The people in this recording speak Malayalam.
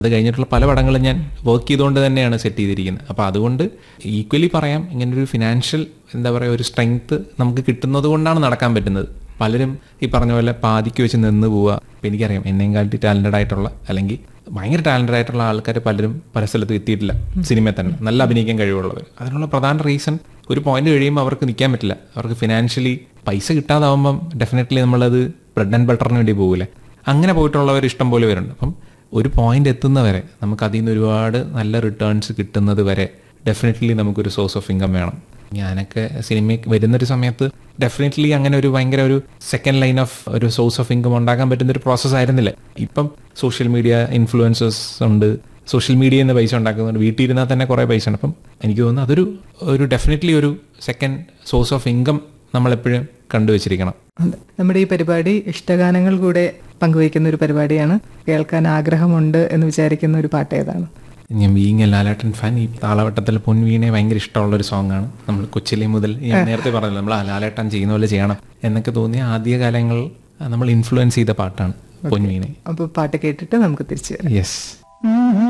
അത് കഴിഞ്ഞിട്ടുള്ള പല പടങ്ങളും ഞാൻ വർക്ക് ചെയ്തുകൊണ്ട് തന്നെയാണ് സെറ്റ് ചെയ്തിരിക്കുന്നത് അപ്പോൾ അതുകൊണ്ട് ഈക്വലി പറയാം ഇങ്ങനെ ഒരു ഫിനാൻഷ്യൽ എന്താ പറയുക ഒരു സ്ട്രെങ്ത് നമുക്ക് കിട്ടുന്നത് കൊണ്ടാണ് നടക്കാൻ പറ്റുന്നത് പലരും ഈ പറഞ്ഞ പോലെ പാതിക്ക് വെച്ച് നിന്ന് പോവുക ഇപ്പം എനിക്കറിയാം എന്നെയും കാട്ടി ടാലൻറ്റഡ് ആയിട്ടുള്ള അല്ലെങ്കിൽ ഭയങ്കര ടാലൻറ്റഡ് ആയിട്ടുള്ള ആൾക്കാർ പലരും പല സ്ഥലത്തും എത്തിയിട്ടില്ല സിനിമയിൽ തന്നെ നല്ല അഭിനയിക്കാൻ കഴിവുള്ളവർ അതിനുള്ള പ്രധാന റീസൺ ഒരു പോയിന്റ് കഴിയുമ്പോൾ അവർക്ക് നിൽക്കാൻ പറ്റില്ല അവർക്ക് ഫിനാൻഷ്യലി പൈസ കിട്ടാതാവുമ്പം ഡെഫിനറ്റ്ലി നമ്മളത് ബ്രെഡ് ആൻഡ് ബട്ടറിന് വേണ്ടി പോകില്ലേ അങ്ങനെ പോയിട്ടുള്ളവർ ഇഷ്ടം പോലെ വരുന്നുണ്ട് അപ്പം ഒരു പോയിന്റ് എത്തുന്നവരെ നമുക്ക് അതിൽ നിന്ന് ഒരുപാട് നല്ല റിട്ടേൺസ് കിട്ടുന്നത് വരെ ഡെഫിനറ്റ്ലി നമുക്കൊരു സോഴ്സ് ഓഫ് ഇൻകം വേണം ഞാനൊക്കെ സിനിമയ്ക്ക് വരുന്നൊരു സമയത്ത് ഡെഫിനറ്റ്ലി അങ്ങനെ ഒരു ഭയങ്കര ഒരു സെക്കൻഡ് ലൈൻ ഓഫ് ഒരു സോഴ്സ് ഓഫ് ഇൻകം ഉണ്ടാക്കാൻ പറ്റുന്ന ഒരു പ്രോസസ്സ് ആയിരുന്നില്ല ഇപ്പം സോഷ്യൽ മീഡിയ ഇൻഫ്ലുവൻസേഴ്സ് ഉണ്ട് സോഷ്യൽ മീഡിയയിൽ നിന്ന് പൈസ ഉണ്ടാക്കുന്നുണ്ട് വീട്ടിൽ ഇരുന്നാൽ തന്നെ കുറേ പൈസ ഉണ്ട് അപ്പം എനിക്ക് തോന്നുന്നു അതൊരു ഒരു ഡെഫിനറ്റ്ലി ഒരു സെക്കൻഡ് സോഴ്സ് ഓഫ് ഇൻകം നമ്മളെപ്പോഴും കണ്ടുവച്ചിരിക്കണം ഉണ്ട്. നമ്മുടെ ഈ പരിപാടി ഇഷ്ടഗാനങ്ങൾ കൂടെ പങ്കുവയ്ക്കുന്ന ഒരു പരിപാടിയാണ് കേൾക്കാൻ ആഗ്രഹമുണ്ട് എന്ന് വിചാരിക്കുന്ന ഒരു പാട്ട് ഏതാണ് ഞാൻ ബീങ് എ ലാലേട്ടൻ ഫാൻ ഈ താളവട്ടത്തിൽ പൊൻവീണെ ഭയങ്കര ഇഷ്ടമുള്ള ഒരു സോങ് ആണ് നമ്മൾ കൊച്ചിലെ മുതൽ ഞാൻ നേരത്തെ പറഞ്ഞല്ലോ നമ്മൾ ആ ലാലേട്ടൻ ചെയ്യുന്ന പോലെ ചെയ്യണം എന്നൊക്കെ തോന്നിയ ആദ്യ കാലങ്ങളിൽ നമ്മൾ ഇൻഫ്ലുവൻസ് ചെയ്ത പാട്ടാണ് പൊൻവീണെ അപ്പോൾ പാട്ട് കേട്ടിട്ട് നമുക്ക് തിരിച്ചു വരാം യെസ്